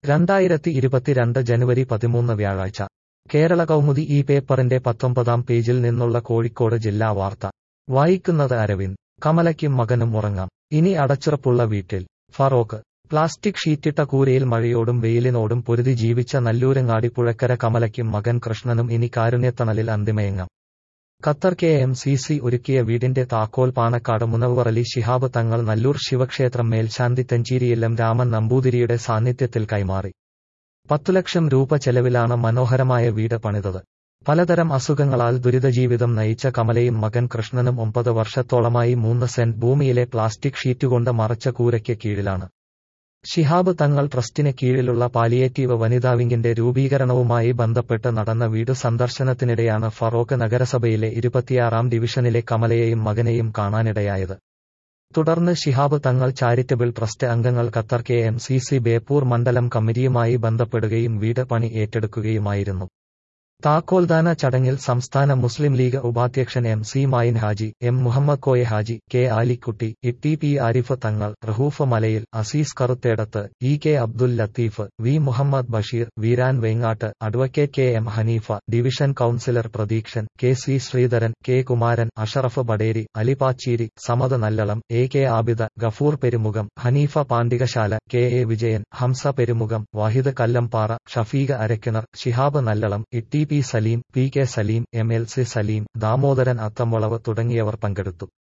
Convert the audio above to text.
രണ്ടായിരത്തി ഇരുപത്തിരണ്ട് ജനുവരി പതിമൂന്ന് വ്യാഴാഴ്ച കേരള കൗമുദി ഈ പേപ്പറിന്റെ പത്തൊമ്പതാം പേജിൽ നിന്നുള്ള കോഴിക്കോട് ജില്ലാ വാർത്ത വായിക്കുന്നത് അരവിന്ദ് കമലയ്ക്കും മകനും ഉറങ്ങാം ഇനി അടച്ചുറപ്പുള്ള വീട്ടിൽ ഫറോക്ക് പ്ലാസ്റ്റിക് ഷീറ്റിട്ട കൂരയിൽ മഴയോടും വെയിലിനോടും പൊരുതി ജീവിച്ച നല്ലൂരങ്ങാടി പുഴക്കര കമലയ്ക്കും മകൻ കൃഷ്ണനും ഇനി കാരുണ്യത്തണലിൽ അന്തിമയങ്ങാം Qatar K M C C ഒരുക്കിയ വീടിന്റെ താക്കോൽ പാണക്കാട് മുനവ്വറലി ശിഹാബ് തങ്ങൾ നല്ലൂർ ശിവക്ഷേത്രം മേൽശാന്തി തെഞ്ചീരിയില്ലം രാമൻ നമ്പൂതിരിയുടെ സാന്നിധ്യത്തിൽ കൈമാറി പത്തു ലക്ഷം രൂപ ചെലവിലാണ് മനോഹരമായ വീട് പണിതത് പലതരം അസുഖങ്ങളാൽ ദുരിതജീവിതം നയിച്ച കമലയും മകൻ കൃഷ്ണനും ഒമ്പത് വർഷത്തോളമായി മൂന്ന് സെന്റ് ഭൂമിയിലെ പ്ലാസ്റ്റിക് ഷീറ്റുകൊണ്ട് മറച്ച കൂരയ്ക്ക് കീഴിലാണ് ഷിഹാബ് തങ്ങൾ ട്രസ്റ്റിന് കീഴിലുള്ള പാലിയേറ്റീവ് വനിതാ വിംഗിന്റെ രൂപീകരണവുമായി ബന്ധപ്പെട്ട് നടന്ന വീട് സന്ദർശനത്തിനിടെയാണ് ഫറോക്ക് നഗരസഭയിലെ ഇരുപത്തിയാറാം ഡിവിഷനിലെ കമലയെയും മകനെയും കാണാനിടയായത് തുടർന്ന് ഷിഹാബ് തങ്ങൾ ചാരിറ്റബിൾ ട്രസ്റ്റ് അംഗങ്ങൾ Qatar K M C C Beypore മണ്ഡലം കമ്മിറ്റിയുമായി ബന്ധപ്പെടുകയും വീട് പണി ഏറ്റെടുക്കുകയുമായിരുന്നു താക്കോൽദാന ചടങ്ങിൽ സംസ്ഥാന മുസ്ലിം ലീഗ് ഉപാധ്യക്ഷൻ M C Mayin Haji M Muhammad Koya Haji K Alikutty Itty P Arif Thangal Rahoof Malayil Azeez Karuthedath E K Abdul Latheef V Muhammad Basheer Veeran Vengatt advocate K M Haneefa division councillor Pratheekshan K C Sreedharan K Kumaran Ashraf Baderi Alipacheeri Samad Nallalam A K Abida Gafoor Perumukham Haneefa Pandikasala K A Vijayan Hamza Perumukham Wahid Kallampara Shafeeq Arakkinar Shihab Nallalam Itty P Saleem P K Saleem M L C Saleem Damodaran Athamvalav തുടങ്ങിയവർ പങ്കെടുത്തു